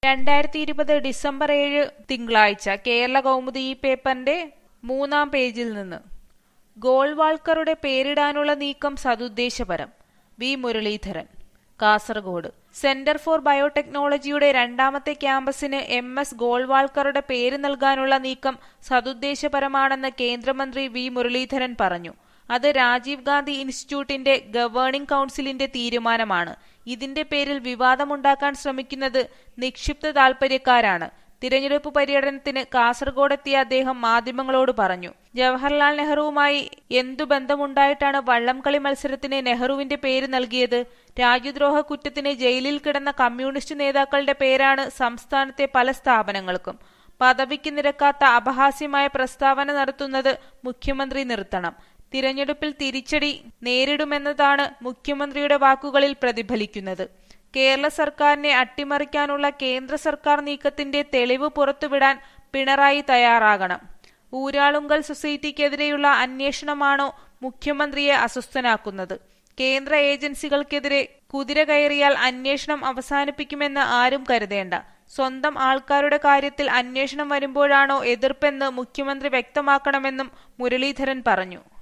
രണ്ടായിരത്തി ഇരുപത് ഡിസംബർ ഏഴ് തിങ്കളാഴ്ച കേരള കൗമുദി ഈ പേപ്പറിന്റെ മൂന്നാം പേജിൽ നിന്ന് ഗോൾവാൾക്കറുടെ പേരിടാനുള്ള നീക്കം സതുദ്ദേശപരം വി മുരളീധരൻ കാസർഗോഡ് സെന്റർ ഫോർ ബയോടെക്നോളജിയുടെ രണ്ടാമത്തെ ക്യാമ്പസിന് എം എസ് ഗോൾവാൾക്കറുടെ പേര് നൽകാനുള്ള നീക്കം സതുദ്ദേശപരമാണെന്ന് കേന്ദ്രമന്ത്രി വി മുരളീധരൻ പറഞ്ഞു അത് രാജീവ് ഗാന്ധി ഇൻസ്റ്റിറ്റ്യൂട്ടിന്റെ ഗവേണിംഗ് കൌൺസിലിന്റെ തീരുമാനമാണ് ഇതിന്റെ പേരിൽ വിവാദമുണ്ടാക്കാൻ ശ്രമിക്കുന്നത് നിക്ഷിപ്ത താൽപര്യക്കാരാണ് തിരഞ്ഞെടുപ്പ് പര്യടനത്തിന് കാസർഗോഡെത്തിയ അദ്ദേഹം മാധ്യമങ്ങളോട് പറഞ്ഞു ജവഹർലാൽ നെഹ്റുവുമായി എന്തു ബന്ധമുണ്ടായിട്ടാണ് വള്ളംകളി മത്സരത്തിന് നെഹ്റുവിന്റെ പേര് നൽകിയത് രാജ്യദ്രോഹ കുറ്റത്തിന് ജയിലിൽ കിടന്ന കമ്മ്യൂണിസ്റ്റ് നേതാക്കളുടെ പേരാണ് സംസ്ഥാനത്തെ പല സ്ഥാപനങ്ങൾക്കും പദവിക്ക് നിരക്കാത്ത അപഹാസ്യമായ പ്രസ്താവന നടത്തുന്നത് മുഖ്യമന്ത്രി നിർത്തണം തിരഞ്ഞെടുപ്പിൽ തിരിച്ചടി നേരിടുമെന്നതാണ് മുഖ്യമന്ത്രിയുടെ വാക്കുകളിൽ പ്രതിഫലിക്കുന്നത് കേരള സർക്കാരിനെ അട്ടിമറിക്കാനുള്ള കേന്ദ്ര സർക്കാർ നീക്കത്തിന്റെ തെളിവ് പുറത്തുവിടാൻ പിണറായി തയ്യാറാകണം ഊരാളുങ്കൽ സൊസൈറ്റിക്കെതിരെയുള്ള അന്വേഷണമാണോ മുഖ്യമന്ത്രിയെ അസ്വസ്ഥനാക്കുന്നത് കേന്ദ്ര ഏജൻസികൾക്കെതിരെ കുതിര കയറിയാൽ അന്വേഷണം അവസാനിപ്പിക്കുമെന്ന് ആരും കരുതേണ്ട സ്വന്തം ആൾക്കാരുടെ കാര്യത്തിൽ അന്വേഷണം വരുമ്പോഴാണോ എതിർപ്പെന്ന് മുഖ്യമന്ത്രി വ്യക്തമാക്കണമെന്നും മുരളീധരൻ പറഞ്ഞു